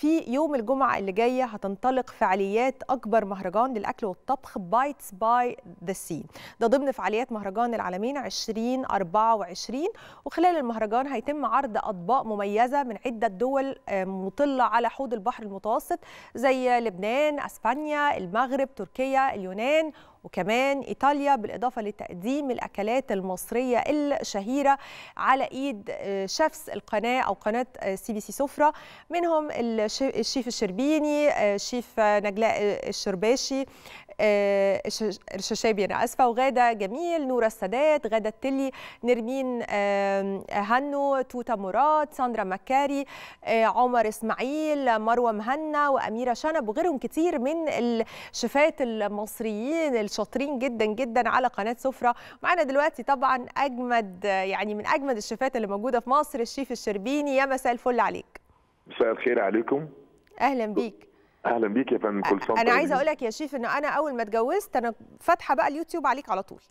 في يوم الجمعة اللي جاية هتنطلق فعاليات أكبر مهرجان للأكل والطبخ بايتس باي ذا سي ده ضمن فعاليات مهرجان العالمين 2024 وخلال المهرجان هيتم عرض أطباق مميزة من عدة دول مطلة على حوض البحر المتوسط زي لبنان، أسبانيا، المغرب، تركيا، اليونان وكمان ايطاليا بالاضافه لتقديم الاكلات المصريه الشهيره على ايد شيفs القناه او قناه سي بي سي سفره منهم الشيف الشربيني شيف نجلاء الشرباشي الششابي انا اسفه وغاده جميل نوره السادات غاده التلي نرمين هنو توتا مراد ساندرا مكاري عمر اسماعيل مروه مهنا واميره شنب وغيرهم كتير من الشيفات المصريين الشاطرين جدا جدا على قناه سفره معانا دلوقتي طبعا اجمد يعني من اجمد الشيفات اللي موجوده في مصر الشيف الشربيني يا مساء الفل عليك مساء الخير عليكم اهلا بيك اهلا بيك يا فندم كل سنه انا عايزه اقول لك يا شيف ان انا اول ما اتجوزت انا فاتحه بقى اليوتيوب عليك على طول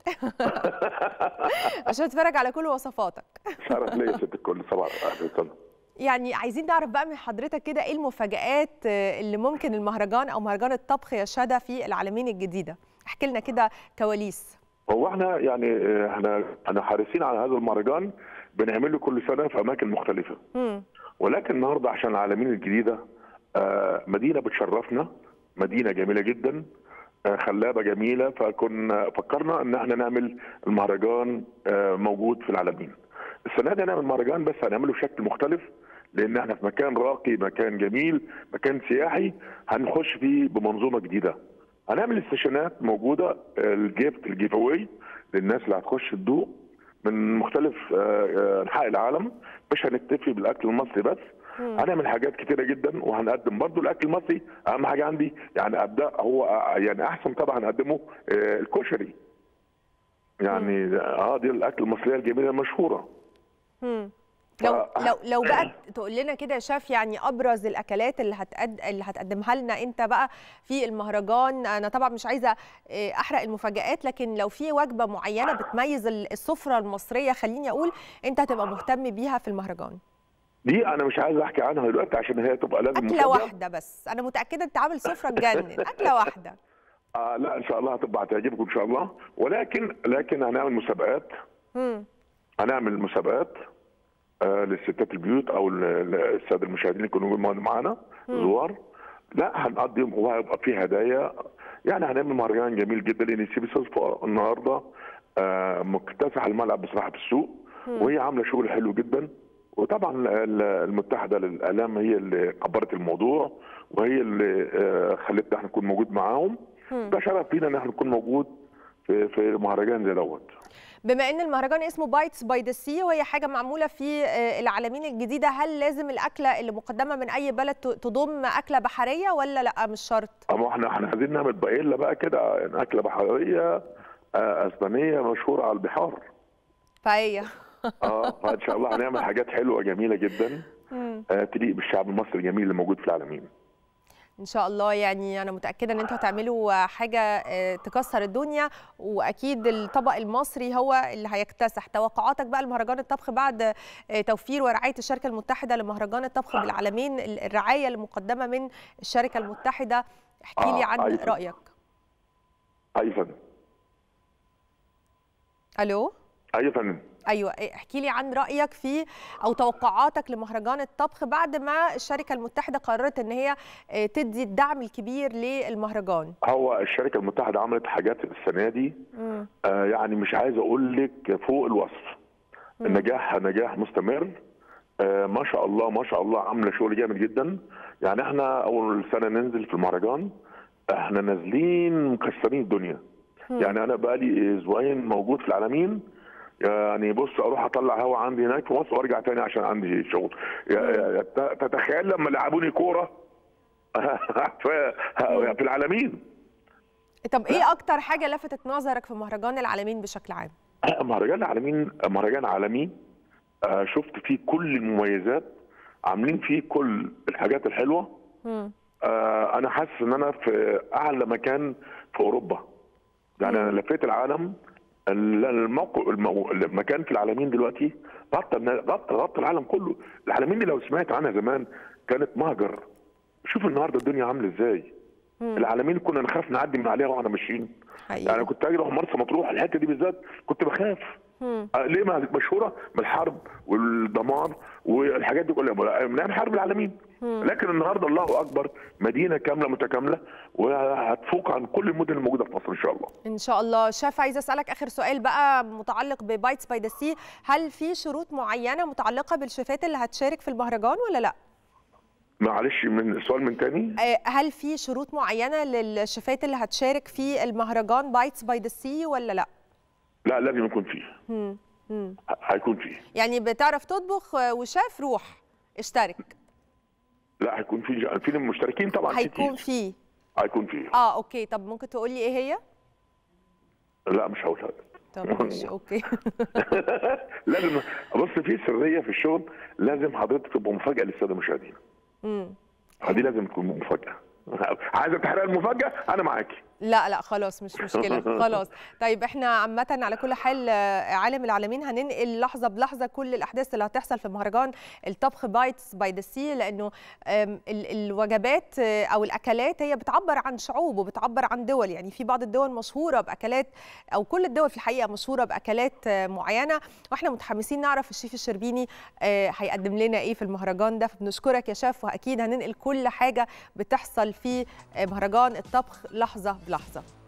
عشان اتفرج على كل وصفاتك شرف ليا يا ست الكل صباح اهلا وسهلا يعني عايزين نعرف بقى من حضرتك كده ايه المفاجآت اللي ممكن المهرجان او مهرجان الطبخ يشهدها في العالمين الجديده احكي لنا كده كواليس هو احنا يعني احنا احنا حريصين على هذا المهرجان بنعمله كل سنه في اماكن مختلفه مم. ولكن النهارده عشان العالمين الجديده مدينه بتشرفنا مدينه جميله جدا خلابه جميله فكنا فكرنا ان احنا نعمل المهرجان موجود في العالمين السنه دي هنعمل مهرجان بس هنعمله بشكل مختلف لان احنا في مكان راقي مكان جميل مكان سياحي هنخش فيه بمنظومه جديده هنعمل استشانات موجوده الجيفت الجيف اواي للناس اللي هتخش تدوق من مختلف انحاء العالم مش هنكتفي بالاكل المصري بس هنعمل حاجات كتيره جدا وهنقدم برضو الاكل المصري اهم حاجه عندي يعني ابدا هو يعني احسن طبعا هنقدمه الكشري يعني اه دي الاكل المصريه الجميله المشهوره مم. لو لو لو بقى تقول لنا كده يا شاف يعني ابرز الاكلات اللي هتقد اللي هتقدمها لنا انت بقى في المهرجان انا طبعا مش عايزه احرق المفاجات لكن لو في وجبه معينه بتميز السفره المصريه خليني اقول انت هتبقى مهتم بيها في المهرجان دي انا مش عايز احكي عنها دلوقتي عشان هي تبقى لازم اكله واحده بس انا متاكده انت عامل سفره تجنن اكله واحده آه لا ان شاء الله هتبقى هتعجبكم ان شاء الله ولكن لكن هنعمل مسابقات امم هنعمل مسابقات آه للستات البيوت او الساده المشاهدين اللي يكونوا معانا زوار لا هنقدم وهيبقى فيه هدايا يعني هنعمل مهرجان جميل جدا لان سي بي النهارده آه مكتسح الملعب بصراحه في السوق وهي عامله شغل حلو جدا وطبعا المتحده للاعلام هي اللي كبرت الموضوع وهي اللي خلتنا احنا نكون موجود معاهم ده شرف لينا ان احنا نكون موجود في في مهرجان زي دوت بما ان المهرجان اسمه بايتس باي ذا سي وهي حاجه معموله في العالمين الجديده هل لازم الاكله اللي مقدمه من اي بلد تضم اكله بحريه ولا لا مش شرط؟ اما احنا احنا عايزين نعمل بايلا بقى كده يعني اكله بحريه اسبانيه مشهوره على البحار فهي اه فان شاء الله هنعمل حاجات حلوه جميله جدا آه تليق بالشعب المصري الجميل اللي موجود في العالمين ان شاء الله يعني انا متاكده ان انتوا هتعملوا حاجه تكسر الدنيا واكيد الطبق المصري هو اللي هيكتسح توقعاتك بقى لمهرجان الطبخ بعد توفير ورعايه الشركه المتحده لمهرجان الطبخ بالعالمين الرعايه المقدمه من الشركه المتحده احكي لي عن أيضاً. رايك ايوه فندم الو ايوه فندم ايوه احكي لي عن رايك في او توقعاتك لمهرجان الطبخ بعد ما الشركه المتحده قررت ان هي تدي الدعم الكبير للمهرجان هو الشركه المتحده عملت حاجات السنه دي مم. آه يعني مش عايز اقول لك فوق الوصف النجاح نجاح مستمر آه ما شاء الله ما شاء الله عامله شغل جامد جدا يعني احنا اول سنه ننزل في المهرجان احنا نازلين مكسرين الدنيا يعني انا بقالي اسبوعين موجود في العالمين يعني بص اروح اطلع هوا عندي هناك في مصر وارجع تاني عشان عندي شغل يا- ت- تتخيل لما لعبوني كوره في في العالمين طب ايه اكتر حاجه لفتت نظرك في مهرجان العالمين بشكل عام مهرجان العالمين مهرجان عالمي آه، شفت فيه كل المميزات عاملين فيه كل الحاجات الحلوه مم. آه، انا حاسس ان انا في اعلى مكان في اوروبا يعني انا لفيت العالم ال- الموقع المو... المكان في العالمين دلوقتي غطى غطى غطى العالم كله العالمين دي لو سمعت عنها زمان كانت مهجر شوف النهارده الدنيا عامله ازاي مم. العالمين كنا نخاف نعدي من عليها واحنا ماشيين حقيقي. يعني كنت اجي اروح مرسى مطروح الحته دي بالذات كنت بخاف مم. آه، ليه ما مشهوره بالحرب والدمار والحاجات دي كلها من ايام حرب العالمين لكن النهارده الله اكبر مدينه كامله متكامله وهتفوق عن كل المدن الموجوده في مصر ان شاء الله ان شاء الله شاف عايزه اسالك اخر سؤال بقى متعلق ببايتس باي ذا سي هل في شروط معينه متعلقه بالشيفات اللي هتشارك في المهرجان ولا لا معلش من السؤال من تاني آه، هل في شروط معينه للشيفات اللي هتشارك في المهرجان بايتس باي ذا سي ولا لا لا لازم يكون فيه مم. مم. ه- هيكون فيه يعني بتعرف تطبخ آه، وشاف روح اشترك لا هيكون فيه في المشتركين طبعا هيكون كتير فيه هيكون فيه اه اوكي طب ممكن تقول لي ايه هي لا مش هقولها طب ماشي اوكي لازم بص في سريه في الشغل لازم حضرتك تبقى مفاجاه للساده المشاهدين مم. دي لازم تكون مفاجاه عايزه تحرق المفاجاه انا معاكي لا لا خلاص مش مشكلة خلاص طيب احنا عامة على كل حال آه، عالم العالمين هننقل لحظة بلحظة كل الأحداث اللي هتحصل في مهرجان الطبخ بايتس باي ذا سي لأنه آم، ال- الوجبات آه، أو الأكلات هي بتعبر عن شعوب وبتعبر عن دول يعني في بعض الدول مشهورة بأكلات أو كل الدول في الحقيقة مشهورة بأكلات آه، معينة واحنا متحمسين نعرف الشيف الشربيني آه، هيقدم لنا إيه في المهرجان ده فبنشكرك يا شاف وأكيد هننقل كل حاجة بتحصل في آه، مهرجان الطبخ لحظة بلحظة